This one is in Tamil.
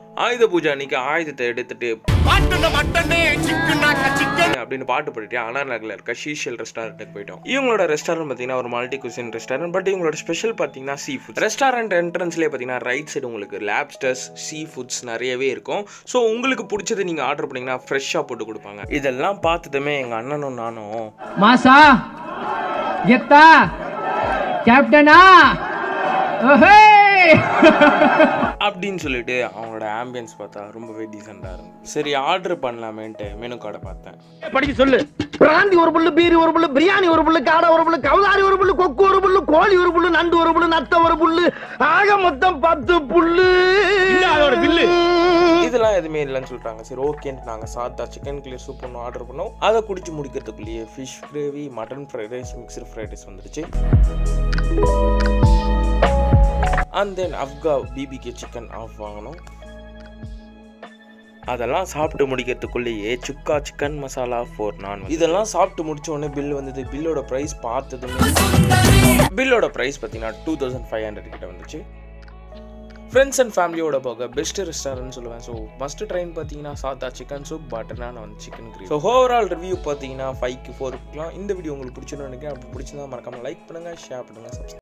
ஆயுத பூஜை அன்னைக்கு ஆயுதத்தை எடுத்துட்டு அப்படின்னு பாட்டு பாடிட்டு அண்ணா நகரில் இருக்க ஷீஷல் ரெஸ்டாரண்ட்டுக்கு போயிட்டோம் இவங்களோட ரெஸ்டாரண்ட் பார்த்தீங்கன்னா ஒரு மல்டி குசின் ரெஸ்டாரண்ட் பட் இவங்களோட ஸ்பெஷல் பார்த்தீங்கன்னா சீ ஃபுட் ரெஸ்டாரண்ட் என்ட்ரன்ஸ்லேயே பார்த்தீங்கன்னா ரைட் சைடு உங்களுக்கு லேப்ஸ்டர்ஸ் சீ ஃபுட்ஸ் நிறையவே இருக்கும் ஸோ உங்களுக்கு பிடிச்சது நீங்கள் ஆர்டர் பண்ணீங்கன்னா ஃப்ரெஷ்ஷாக போட்டு கொடுப்பாங்க இதெல்லாம் பார்த்ததுமே எங்கள் அண்ணனும் நானும் மாசா கெத்தா கேப்டனா ஓஹே அப்படின்னு சொல்லிட்டு அவங்களோட ஆம்பியன்ஸ் பார்த்தா ரொம்பவே டீசெண்டாக இருக்கும் சரி ஆர்டர் பண்ணலாமேன்ட்டு மெனு கார்டை பார்த்தேன் படிக்க சொல்லு பிராந்தி ஒரு புல்லு பீரி ஒரு புல்லு பிரியாணி ஒரு புல்லு காடை ஒரு புல்லு கவுதாரி ஒரு புல்லு கொக்கு ஒரு புல்லு கோழி ஒரு புல்லு நண்டு ஒரு புல்லு நத்த ஒரு புல்லு ஆக மொத்தம் பத்து புல்லு அதோட பில்லு இதெல்லாம் எதுவுமே இல்லைன்னு சொல்லிட்டாங்க சரி ஓகேன்ட்டு நாங்கள் சாதா சிக்கன் கிளியர் சூப் ஒன்று ஆர்டர் பண்ணோம் அதை குடிச்சு முடிக்கிறதுக்குள்ளேயே fish gravy mutton fried rice mixer fried rice வந்துருச்சு அண்ட் தென் அஃப்கா பிபிகே சிக்கன் ஆஃப் வாங்கினோம் அதெல்லாம் சாப்பிட்டு முடிக்கிறதுக்குள்ளேயே சுக்கா சிக்கன் மசாலா ஃபோர் நான் இதெல்லாம் சாப்பிட்டு முடிச்ச உடனே பில் வந்தது பில்லோட ப்ரைஸ் பார்த்ததுமே பில்லோட ப்ரைஸ் பார்த்தீங்கன்னா டூ தௌசண்ட் ஃபைவ் ஹண்ட்ரட் கிட்ட வந்துச்சு ஃப்ரெண்ட்ஸ் அண்ட் ஃபேமிலியோட போக பெஸ்ட் ரெஸ்டாரண்ட் சொல்லுவேன் ஸோ மஸ்ட் ட்ரைன் பார்த்தீங்கன்னா சாதா சிக்கன் சூப் பட்டர் நான் வந்து chicken gravy so overall review பார்த்தீங்கன்னா ஃபைவ்க்கு ஃபோர் இருக்கலாம் இந்த வீடியோ உங்களுக்கு பிடிச்சிருன்னு நினைக்கிறேன் அப்படி பிடிச்சிருந்தா மறக்காம லைக் பண்ணுங்கள் ஷேர் பண்ணுங்கள் சப்ஸ்கிரைப்